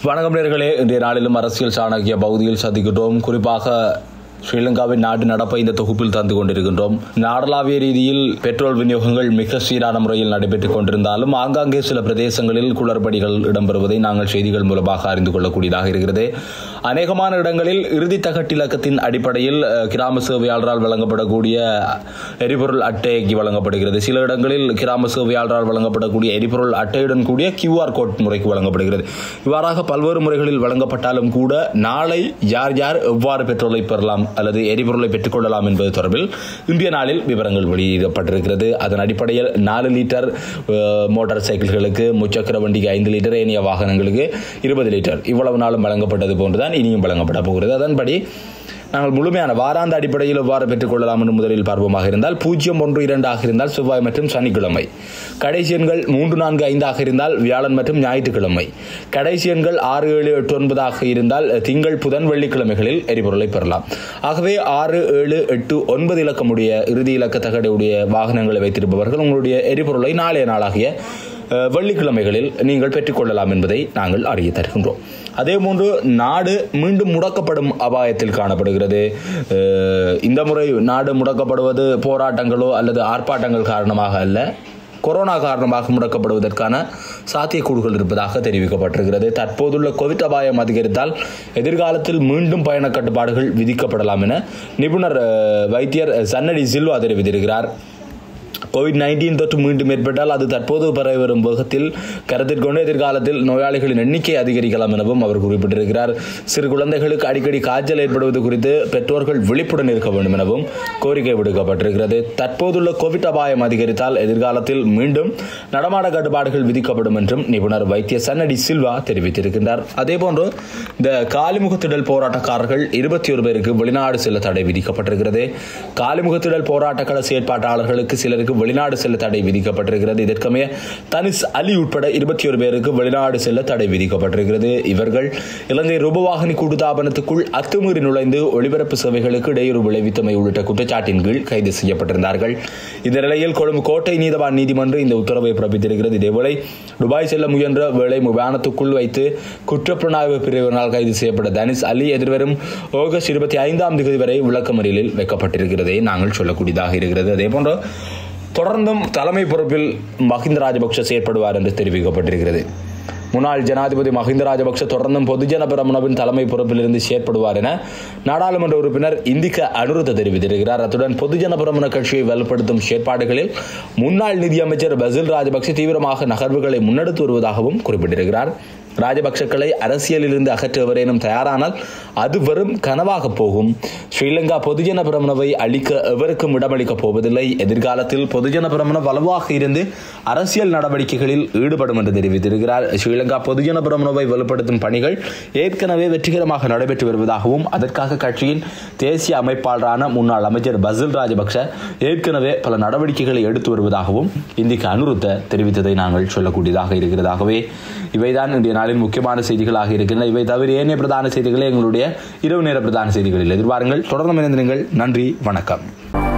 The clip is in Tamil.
வணக்கம் நேர்களே இன்றைய நாளிலும் அரசியல் சாணக்கிய பகுதியில் சந்திக்கின்றோம் குறிப்பாக ஸ்ரீலங்காவின் நாட்டு நடப்பை இந்த தொகுப்பில் தந்து கொண்டிருக்கின்றோம் நாடளாவிய ரீதியில் பெட்ரோல் விநியோகங்கள் மிக சீரான முறையில் நடைபெற்றுக் கொண்டிருந்தாலும் ஆங்காங்கே சில பிரதேசங்களில் குளறுபடிகள் இடம்பெறுவதை நாங்கள் செய்திகள் மூலமாக அறிந்து கொள்ளக்கூடியதாக இருக்கிறது அநேகமான இடங்களில் இறுதி தகட்டிலக்கத்தின் அடிப்படையில் அஹ், கிராம சேவையாளரால் வழங்கப்படக்கூடிய எரிபொருள் அட்டைக்கு வழங்கப்படுகிறது சில இடங்களில் கிராம சேவையாளரால் வழங்கப்படக்கூடிய எரிபொருள் அட்டையுடன் கூடிய கியூஆர் கோட் முறைக்கு வழங்கப்படுகிறது இவ்வாறாக பல்வேறு முறைகளில் வழங்கப்பட்டாலும் கூட நாளை யார் யார் எவ்வாறு பெட்ரோலை பெறலாம் அல்லது எரிபொருளை பெற்றுக்கொள்ளலாம் என்பது தொடர்பில் இந்திய நாளில் விவரங்கள் வெளியிடப்பட்டிருக்கிறது அதன் அடிப்படையில் நாலு லிட்டர் அஹ், மோட்டார் சைக்கிள்களுக்கு முச்சக்கர வண்டிக்கு ஐந்து லிட்டர் ஏனைய வாகனங்களுக்கு இருபது லிட்டர் இவ்வளவு நாளும் வழங்கப்பட்டது போன்றுதான் இனியும் வழங்கப்பட போகிறது அதன்படி நாங்கள் முழுமையான வாராந்த அடிப்படையில் எவ்வாறு பெற்றுக்கொள்ளலாம் என்று முதலில் பார்ப்போமாக இருந்தால் பூஜ்ஜியம் ஒன்று இரண்டாக இருந்தால் செவ்வாய் மற்றும் சனிக்கிழமை கடைசி எண்கள் மூன்று நான்கு ஐந்தாக இருந்தால் வியாழன் மற்றும் ஞாயிற்றுக்கிழமை கடைசி எண்கள் ஆறு ஏழு எட்டு ஒன்பதாக இருந்தால் திங்கள் புதன் வெள்ளிக்கிழமைகளில் எரிபொருளை பெறலாம் ஆகவே ஆறு ஏழு எட்டு ஒன்பது இலக்கமுடைய இறுதி இலக்க தகடுடைய வாகனங்களை வைத்திருப்பவர்கள் உங்களுடைய எரிபொருளை நாளைய நாளாகிய அஹ், வெள்ளிக்கிழமைகளில் நீங்கள் பெற்றுக்கொள்ளலாம் என்பதை நாங்கள் அறிய தருகின்றோம் அதே போன்று நாடு மீண்டும் முடக்கப்படும் அபாயத்தில் காணப்படுகிறது அஹ், இந்த முறை நாடு முடக்கப்படுவது போராட்டங்களோ அல்லது ஆர்ப்பாட்டங்கள் காரணமாக அல்ல கொரோனா காரணமாக முடக்கப்படுவதற்கான சாத்தியக்கூறுகள் இருப்பதாக தெரிவிக்கப்பட்டிருக்கிறது தற்போதுள்ள கோவிட் அபாயம் அதிகரித்தால் எதிர்காலத்தில் மீண்டும் பயண கட்டுப்பாடுகள் விதிக்கப்படலாம் என நிபுணர் அஹ், வைத்தியர் சன்னடி சில்வா தெரிவித்திருக்கிறார் கோவிட் நைன்டீன் தொற்று மீண்டும் ஏற்பட்டால் அது தற்போது பரவி வரும் வேகத்தில் கருத்தில் கொண்டு எதிர்காலத்தில் நோயாளிகளின் எண்ணிக்கை அதிகரிக்கலாம் எனவும் அவர் குறிப்பிட்டிருக்கிறார் சிறு குழந்தைகளுக்கு அடிக்கடி காய்ச்சல் ஏற்படுவது குறித்து பெற்றோர்கள் விழிப்புடன் இருக்க வேண்டும் எனவும் கோரிக்கை விடுக்கப்பட்டிருக்கிறது தற்போதுள்ள கோவிட் அபாயம் அதிகரித்தால் எதிர்காலத்தில் மீண்டும் நடமாட கட்டுப்பாடுகள் விதிக்கப்படும் என்றும் நிபுணர் வைத்திய சன்னடி சில்வா தெரிவித்திருக்கின்றார் அதேபோன்று இந்த காலிமுகத்திடல் போராட்டக்காரர்கள் இருபத்தி ஒரு பேருக்கு வெளிநாடு செல்ல தடை விதிக்கப்பட்டிருக்கிறது காலிமுகத்திடல் போராட்டக்கள செயற்பாட்டாளர்களுக்கு சிலருக்கு வெளிநாடு செல்ல தடை விதிக்கப்பட்டிருக்கிறது இதற்கமைய தனிஸ் அலி உட்பட இருபத்தி ஒரு பேருக்கு வெளிநாடு செல்ல தடை விதிக்கப்பட்டிருக்கிறது இவர்கள் இலங்கை ரூபவாகினி கூட்டுத்தாபனத்துக்குள் அத்துமீறி நுழைந்து ஒளிபரப்பு சேவைகளுக்கு இடையூறு விளைவித்தமை உள்ளிட்ட குற்றச்சாட்டின் கீழ் கைது செய்யப்பட்டிருந்தார்கள் இந்த நிலையில் கொழும்பு கோட்டை நீதவான் நீதிமன்றம் இந்த உத்தரவை பிறப்பித்திருக்கிறது இதேவேளை துபாய் செல்ல முயன்ற வேளை விமானத்துக்குள் வைத்து குற்றப்புலனாய்வு பிரிவினால் கைது செய்யப்பட்ட தனிஸ் அலி எதிர்வரும் ஆகஸ்ட் இருபத்தி ஐந்தாம் தேதி வரை விளக்கமறியலில் வைக்கப்பட்டிருக்கிறதை நாங்கள் சொல்லக்கூடியதாக இருக்கிறது அதேபோன்று தொடர்ந்தும் தலைமை பொறுப்பில் மஹிந்த ராஜபக்ஷ செயற்படுவார் என்று தெரிவிக்கப்பட்டிருக்கிறது முன்னாள் ஜனாதிபதி மஹிந்த ராஜபக்ஷ தொடர்ந்தும் பொதுஜன பிரமுனவின் தலைமை பொறுப்பிலிருந்து செயற்படுவார் என நாடாளுமன்ற உறுப்பினர் இந்திக்க அனுருத்த தெரிவித்திருக்கிறார் அத்துடன் பொதுஜன பிரமுன கட்சியை வலுப்படுத்தும் செயற்பாடுகளில் முன்னாள் நிதியமைச்சர் பசில் ராஜபக்ஷ தீவிரமாக நகர்வுகளை முன்னெடுத்து வருவதாகவும் குறிப்பிட்டிருக்கிறார் ராஜபக்சக்களை அரசியலிலிருந்து அகற்றுவரேனும் தயாரானால் அது வெறும் கனவாக போகும் ஸ்ரீலங்கா பொதுஜன பிரமணவை அழிக்க எவருக்கும் இடமளிக்கப் போவதில்லை எதிர்காலத்தில் பொதுஜன பிரமணம் வலுவாக இருந்து அரசியல் நடவடிக்கைகளில் ஈடுபடும் என்று தெரிவித்திருக்கிறார் ஸ்ரீலங்கா பொதுஜன பிரமணவை வலுப்படுத்தும் பணிகள் ஏற்கனவே வெற்றிகரமாக நடைபெற்று வருவதாகவும் அதற்காக கட்சியின் தேசிய அமைப்பாளரான முன்னாள் அமைச்சர் பசில் ராஜபக்ஷ ஏற்கனவே பல நடவடிக்கைகளை எடுத்து வருவதாகவும் இந்திக்கு அனுருத்த தெரிவித்ததை நாங்கள் சொல்லக்கூடியதாக இருக்கிறதாகவே இவைதான் இன்றைய நாளின் முக்கியமான செய்திகளாக இருக்கின்றன இவை தவிர ஏனைய பிரதான செய்திகளை எங்களுடைய இரவு நேர பிரதான செய்திகளில் எதிர்பாருங்கள் தொடர்ந்து இணைந்திருங்கள் நன்றி வணக்கம்